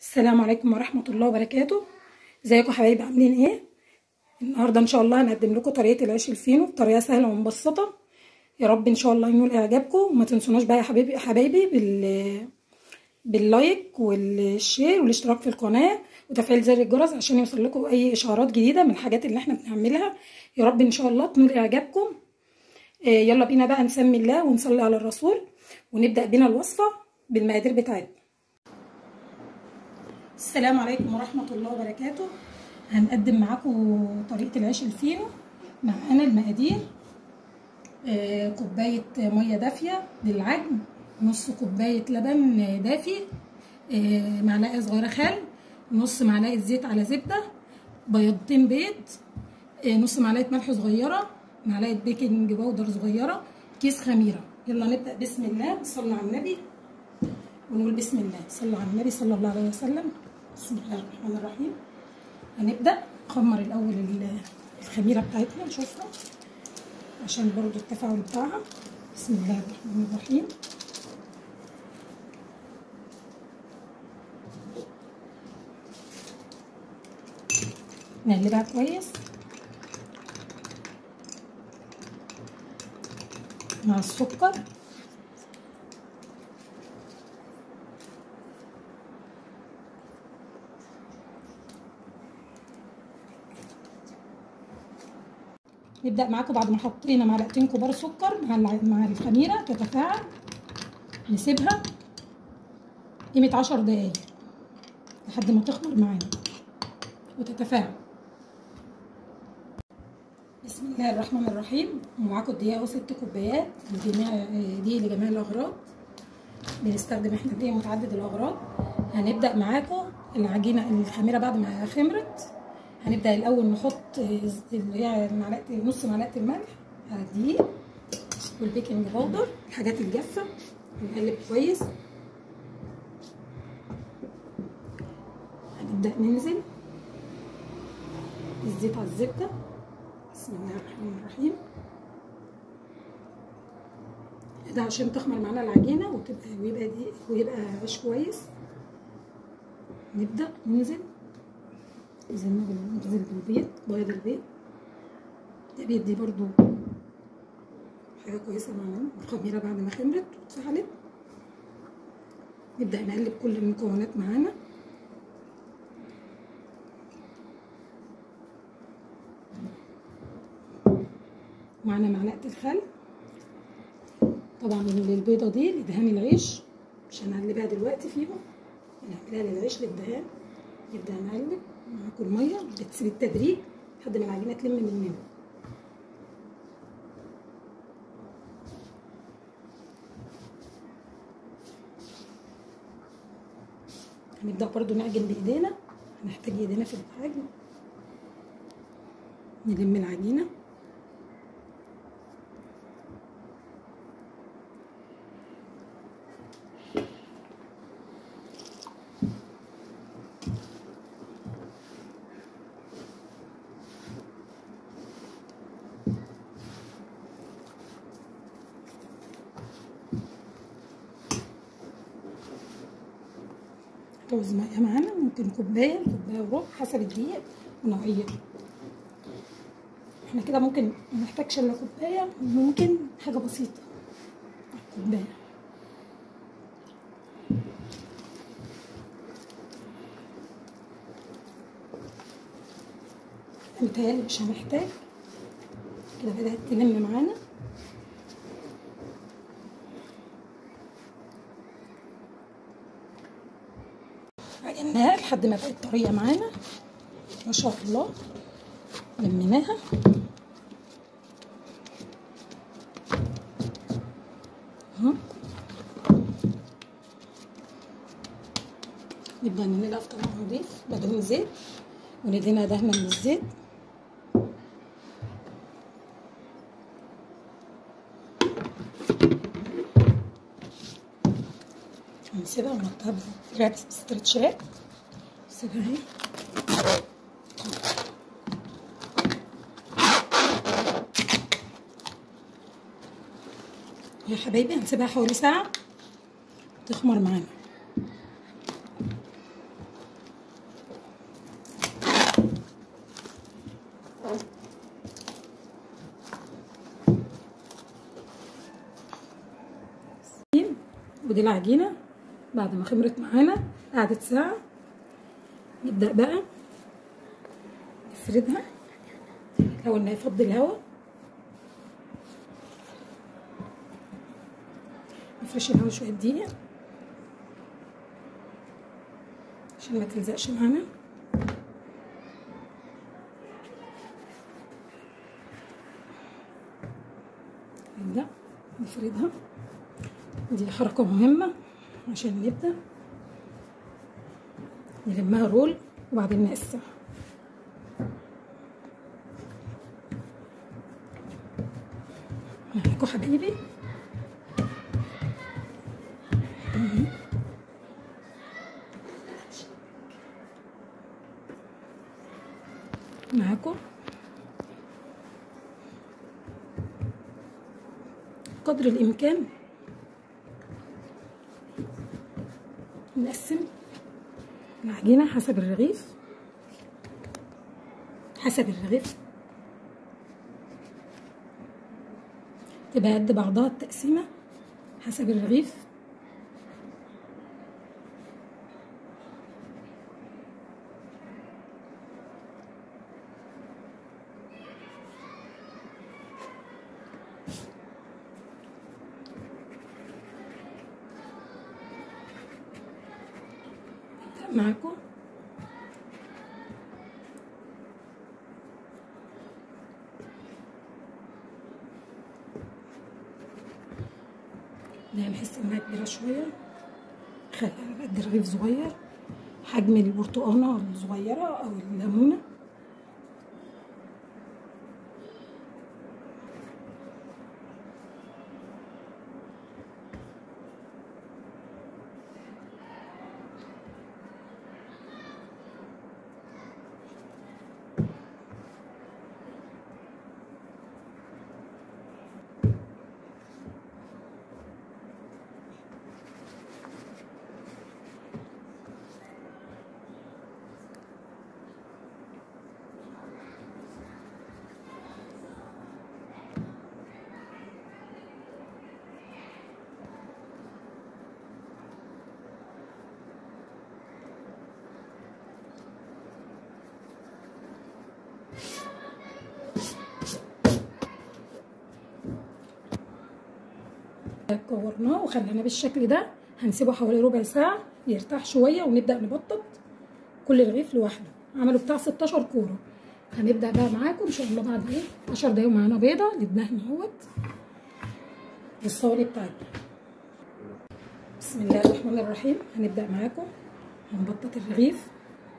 السلام عليكم ورحمة الله وبركاته ازيكم حبايبي عاملين ايه النهارده ان شاء الله هنقدم لكم طريقة العيش الفينو بطريقة سهلة ومبسطة يا رب ان شاء الله ينول اعجابكم وما تنسوناش بقى يا حبايبي حبايبي بال باللايك والشير والاشتراك في القناة وتفعيل زر الجرس عشان يوصل لكم اي اشعارات جديدة من الحاجات اللي احنا بنعملها يا رب ان شاء الله تنول اعجابكم آه يلا بينا بقى نسمي الله ونصلي على الرسول ونبدأ بينا الوصفة بالمقادير بتاعتنا السلام عليكم ورحمة الله وبركاته هنقدم معاكم طريقة العيش الفينو معانا المقادير آه كوباية مية دافية للعجن نص كوباية لبن دافي آه معلقة صغيرة خل نص معلقة زيت على زبدة بيضتين بيض آه نص معلقة ملح صغيرة معلقة بيكنج باودر صغيرة كيس خميرة يلا نبدأ بسم الله نصلي على النبي ونقول بسم الله صلى على النبي صلى الله عليه وسلم بسم الله الرحمن الرحيم هنبدأ نخمر الأول الخميرة بتاعتنا نشوفها عشان برضو التفاعل بتاعها بسم الله الرحمن الرحيم نقلبها كويس مع السكر نبدأ معاكم بعد ما حطينا معلقتين كبار سكر مع مع الخميرة تتفاعل نسيبها قيمة عشر دقايق لحد ما تخمر معانا وتتفاعل بسم الله الرحمن الرحيم ومعاكم الدقيق اهو ست كوبايات لجميع دي لجميع الأغراض بنستخدم احنا دقيق متعدد الأغراض هنبدأ معاكم العجينة الخميرة بعد ما خمرت هنبدأ الأول نحط اللي هي معلقة نص معلقة الملح على الدقيق والبيكنج باودر الحاجات الجافة ونقلب كويس هنبدأ ننزل الزيت على الزبدة بسم الله الرحمن الرحيم ده عشان تخمر معانا العجينة وتبقى ويبقى دي ويبقى عيش كويس نبدأ ننزل نزلنا ننزل بالبيض بيض البيض ده بيدي برضو حاجة كويسة معانا الخميرة بعد ما خمرت واتفعلت نبدأ نقلب كل المكونات معانا معانا معلقة الخل طبعا البيضة دي لدهان العيش مش هنقلبها دلوقتي فيهم هنعملها للعيش للدهان نبدأ نقلب معاكم الميه بتسيب التدريج لحد ما العجينه تلم مننا هنبدا برضو نعجن بايدينا هنحتاج ايدينا في العجن نلم العجينه رز ميه معانا ممكن كوبايه كوبايه وربع حسب الدقيق ونوعيته احنا كده ممكن ما نحتاجش الا كوبايه ممكن حاجه بسيطه كوبايه متهيألي مش هنحتاج كده بدأت تلم معانا عجناها لحد ما بقت طريه معانا ما شاء الله لميناها نبدا ننقلها في طبق نضيف بدون زيت وندهنها دهنه من الزيت هنسيبها ونحطها بستريتشات نسيبها اهي يا حبايبي هنسيبها حوالي ساعة تخمر معانا ودي العجينة بعد ما خمرت معانا قعدت ساعة نبدأ بقى نفردها الأول نفضي الهواء نفرش الهواء شوية دقيقة عشان ما تلزقش معانا نبدأ نفردها دي حركة مهمة عشان نبدأ نلمها رول وبعدين نقسمها معاكم حبيبي معاكم قدر الإمكان نقسم العجينة حسب الرغيف حسب الرغيف تبقى قد بعضها التقسيمة حسب الرغيف معاكم ده نحس انها كبيرة شوية خليها قد رغيف صغير حجم البرتقانة الصغيرة او الليمونة كورناه وخليناه بالشكل ده هنسيبه حوالي ربع ساعة يرتاح شوية ونبدأ نبطط كل رغيف لوحده عملوا بتاع 16 كورة هنبدأ بقى معاكم إن شاء الله بعد إيه 10 دقايق معانا بيضة للدهن اهوت والصواني بتاعتنا بسم الله الرحمن الرحيم هنبدأ معاكم هنبطط الرغيف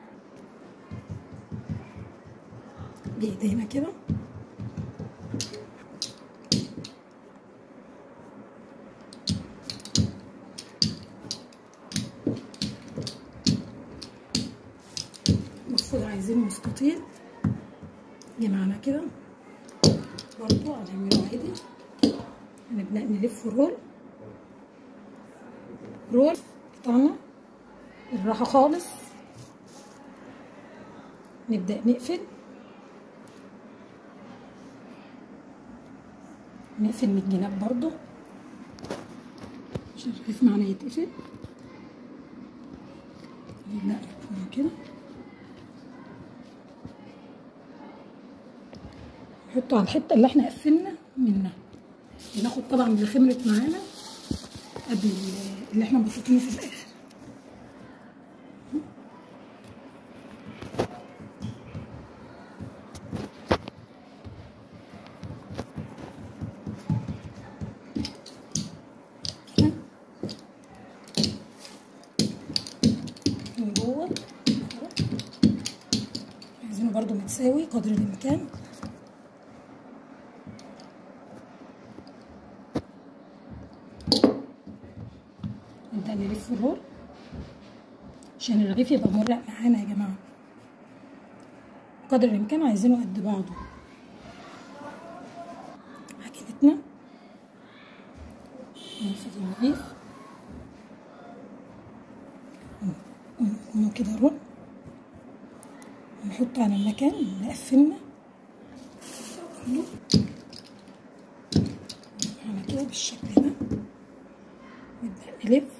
بإيدينا كده المفروض عايزين مستطيل يجي معانا كده برضو هنعمله عادي هنبدأ نلف رول رول بتاعنا بالراحة خالص نبدأ نقفل نقفل من الجناب برضو عشان الرغيف معانا يتقفل نبدأ نقفل كده نحطه على الحته اللي احنا قفلنا منها ناخد طبعا اللي خمرت معانا قبل اللي احنا مبسوطينه في الاخر من جوه عايزينه برضو متساوي قدر الامكان نبدأ نلف الرول عشان الرغيف يبقى مرق معانا يا جماعة قدر الإمكان عايزينه قد بعضه عجينتنا ننفذ الرغيف ونقوم كده رول نحط على المكان اللي قفلنا كله على كده بالشكل ده نبدأ نلف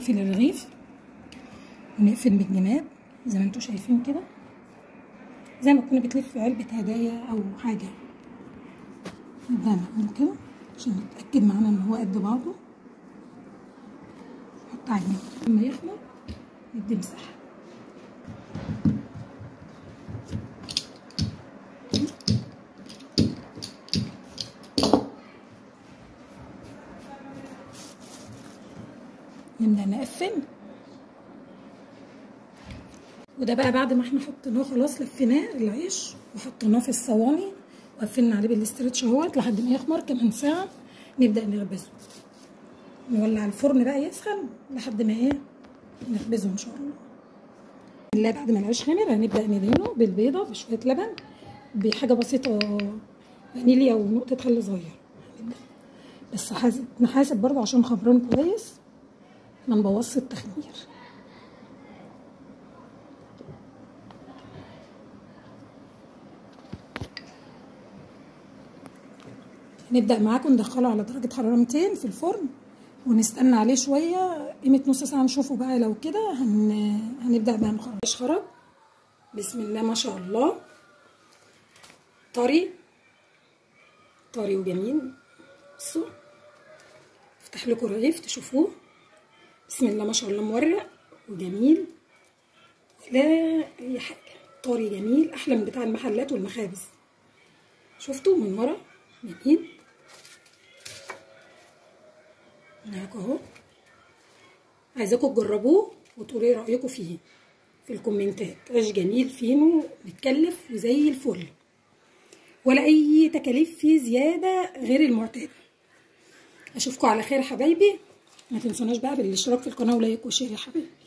نقفل الرغيف ونقفل بالجناب زي ما انتوا شايفين كده زي ما تكوني بتلف علبة هدايا أو حاجة نبدأ نعمله كده عشان نتأكد معانا إن هو قد بعضه نحط على الجنب لما يخمر ندي مساحة نبدأ نقفل وده بقى بعد ما احنا حطيناه خلاص لفيناه العيش وحطيناه في الصواني وقفلنا عليه بالاسترتش اهوت لحد ما يخمر كمان ساعة نبدأ نخبزه نولع الفرن بقى يسخن لحد ما ايه نخبزه ان شاء الله الله بعد ما العيش خمر هنبدأ ندهنه بالبيضة بشوية لبن بحاجة بسيطة فانيليا ونقطة خل صغير بس حاسب نحاسب برضه عشان خمران كويس ما نبوظش التخمير هنبدأ معاكم ندخله على درجة حرارة 200 في الفرن ونستنى عليه شوية قيمة نص ساعة نشوفه بقى لو كده هن... هنبدأ بقى نخرج خرج بسم الله ما شاء الله طري طري وجميل بصوا افتح لكم الرغيف تشوفوه بسم الله ما شاء الله مورق وجميل ولا اي حاجه طري جميل احلى من بتاع المحلات والمخابز شفتوا من ورا جميل معاكم اهو عايزاكم تجربوه وتقولوا ايه رايكم فيه في الكومنتات عيش جميل فينو متكلف وزي الفل ولا اي تكاليف فيه زياده غير المعتاد اشوفكم على خير حبايبي ما تنسوناش بقى بالاشتراك في القناه ولايك وشير يا حبايبي